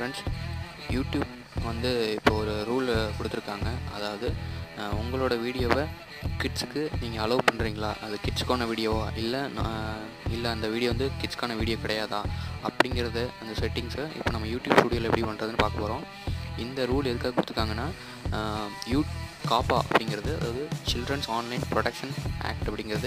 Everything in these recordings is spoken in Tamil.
ஃப்ரெண்ட்ஸ் யூடியூப் வந்து இப்போ ஒரு ரூல் கொடுத்துருக்காங்க அதாவது அஹ், உங்களோட வீடியோவை கிட்ஸுக்கு நீங்கள் அலோவ் பண்ணுறீங்களா அது கிட்ஸுக்கான வீடியோவா இல்லை இல்லை அந்த வீடியோ வந்து கிட்ஸ்க்கான வீடியோ கிடையாதா அப்படிங்கிறத அந்த செட்டிங்ஸை இப்போ நம்ம யூடியூப் ஸ்டுடியோவில் எப்படி பண்ணுறதுன்னு பார்க்க போகிறோம் இந்த ரூல் எதுக்காக கொடுத்துருக்காங்கன்னா யூ காப்பா அப்படிங்கிறது அதாவது சில்ட்ரன்ஸ் ஆன்லைன் ப்ரொடக்ஷன் ஆக்ட் அப்படிங்கிறது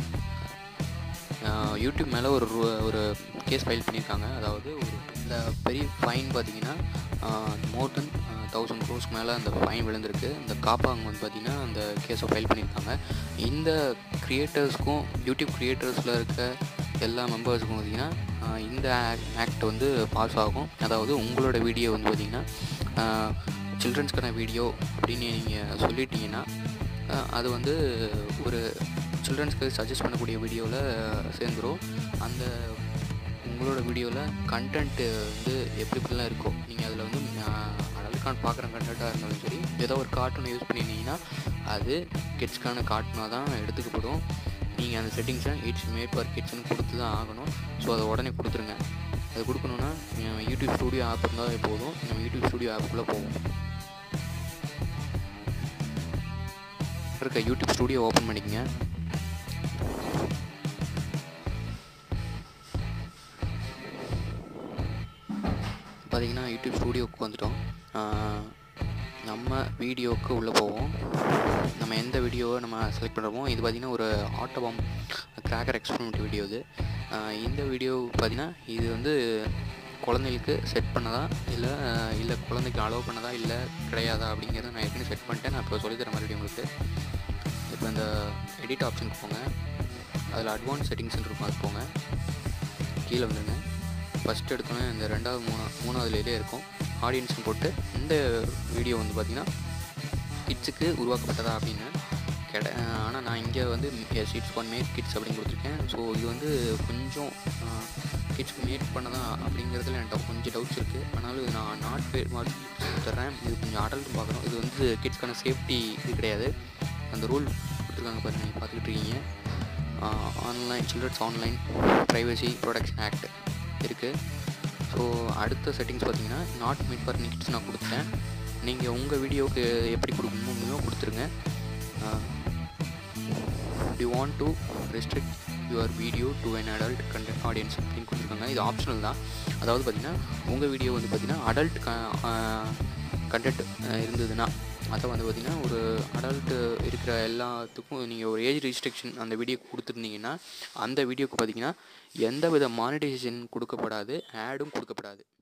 ஆஹ் யூடியூப் மேலே ஒரு ரு- ஒரு கேஸ் ஃபைல் பண்ணியிருக்காங்க அதாவது ஒரு இந்த பெரிய ஃபைன் பார்த்தீங்கன்னா மோர் தென் தௌசண்ட் க்ரோஸ்க்கு மேலே அந்த ஃபைன் விழுந்திருக்கு இந்த காப்பாங்க வந்து பார்த்திங்கன்னா அந்த கேஸை ஃபைல் பண்ணியிருக்காங்க இந்த க்ரியேட்டர்ஸ்க்கும் யூடியூப் க்ரியேட்டர்ஸில் இருக்க எல்லா மெம்பர்ஸுக்கும் பார்த்திங்கன்னா ஆஹ் இந்த ஆக்ட் வந்து பாஸ் ஆகும் அதாவது உங்களோட வீடியோ வந்து பார்த்திங்கன்னா சில்ட்ரன்ஸ்க்கான வீடியோ அப்படின்னு நீங்கள் சொல்லிட்டீங்கன்னா ஆஹ் அது வந்து ஒரு சில்ட்ரன்ஸ்க்கு சஜஸ்ட் பண்ணக்கூடிய வீடியோவில் சேர்ந்துரும் அந்த உங்களோட வீடியோவில் கண்டென்ட்டு வந்து எப்படி எப்படிலாம் இருக்கோ நீங்கள் அதில் வந்து அடல்கான் பார்க்குற கண்டென்ட்டாக இருந்தாலும் சரி ஏதோ ஒரு கார்ட்டூன் யூஸ் பண்ணியிருந்தீங்கன்னா அது கிட்ஸ்க்கான கார்ட்டூனாக தான் எடுத்துக்கப்படும் நீங்கள் அந்த செட்டிங்ஸை இட்ஸ் மேட் ஃபார் கிட்ஸ்னு கொடுத்து தான் ஆகணும் ஸோ அதை உடனே கொடுத்துருங்க அது கொடுக்கணுன்னா நம்ம யூடியூப் ஸ்டூடியோ ஆப் இருந்தால் போதும் நம்ம யூடியூப் ஸ்டூடியோ ஆப்புக்குள்ளே போவோம் இருக்க யூடியூப் ஸ்டூடியோ ஓப்பன் பண்ணிக்கங்க பார்த்தீங்கன்னா யூடியூப் ஸ்டூடியோவுக்கு வந்துட்டோம் ஆஹ் நம்ம வீடியோவுக்கு உள்ளே போவோம் நம்ம எந்த வீடியோவை நம்ம செலக்ட் பண்ணுறோமோ இது பார்த்திங்கன்னா ஒரு ஆட்டோபாம் கிராக்கர் எக்ஸ்பெரிமெண்ட் வீடியோ இது ஆஹ் இந்த வீடியோ பார்த்திங்கன்னா இது வந்து குழந்தைகளுக்கு செட் பண்ணதா இல்லை இல்லை குழந்தைக்கு அலோவ் பண்ணதா இல்லை கிடையாதா அப்படிங்கிறத நான் ஏற்கனவே செட் பண்ணிட்டேன் நான் இப்போ சொல்லித்தர மாதிரி உங்களுக்கு இப்போ இந்த எடிட் ஆப்ஷனுக்கு போங்க அதில் அட்வான்ஸ் செட்டிங்ஸ் இருக்கும் அது போங்க கீழே வந்துடுங்க ஃபஸ்ட் எடுத்தோன்னே இந்த ரெண்டாவது மூணா மூணாவதுலேயே இருக்கும் ஆடியன்ஸ்னு போட்டு இந்த வீடியோ வந்து பார்த்திங்கன்னா கிட்ஸுக்கு உருவாக்கப்பட்டதா அப்படின்னு கெட ஆனால் நான் இங்கே வந்து சீட்ஸ் ஒன் மேட் கிட்ஸ் அப்படின்னு கொடுத்துருக்கேன் ஸோ இது வந்து கொஞ்சம் கிட்ஸ்க்கு மேட் பண்ணதா அப்படிங்கிறதுல என்கிட்ட கொஞ்சம் டவுட்ஸ் இருக்குது ஆனாலும் இது நான் நாட் பேர் மாதிரி கொடுத்துட்றேன் இது கொஞ்சம் அடல்ட் பார்க்கணும் இது வந்து கிட்ஸ்க்கான சேஃப்டி இது கிடையாது அந்த ரூல் கொடுத்துருக்காங்க பாருங்க நீங்கள் பார்த்துக்கிட்டு இருக்கீங்க online children's online privacy protection act இருக்குது ஸோ அடுத்த செட்டிங்ஸ் பார்த்தீங்கன்னா நாட் மீட் ஃபார் கிட்ஸ் நான் கொடுத்துட்டேன் நீங்கள் உங்கள் வீடியோவுக்கு எப்படி கொடுக்கணுமோ கொடுத்துருங்க you want to restrict your video to an adult content audience அப்படின்னு கொடுத்துருக்காங்க இது ஆப்ஷனல் தான் அதாவது பார்த்தீங்கன்னா உங்கள் வீடியோ வந்து பார்த்தீங்கன்னா அடல்ட் கண்டென்ட் இருந்ததுன்னா அதை வந்து பார்த்தீங்கன்னா ஒரு அடல்ட்டு இருக்கிற எல்லாத்துக்கும் நீங்கள் ஒரு ஏஜ் ரெஸ்ட்ரிக்ஷன் அந்த வீடியோக்கு கொடுத்துருந்தீங்கன்னா அந்த வீடியோக்கு பார்த்தீங்கன்னா எந்த வித மானிட்டைசேஷன் கொடுக்கப்படாது ஆடும் கொடுக்கப்படாது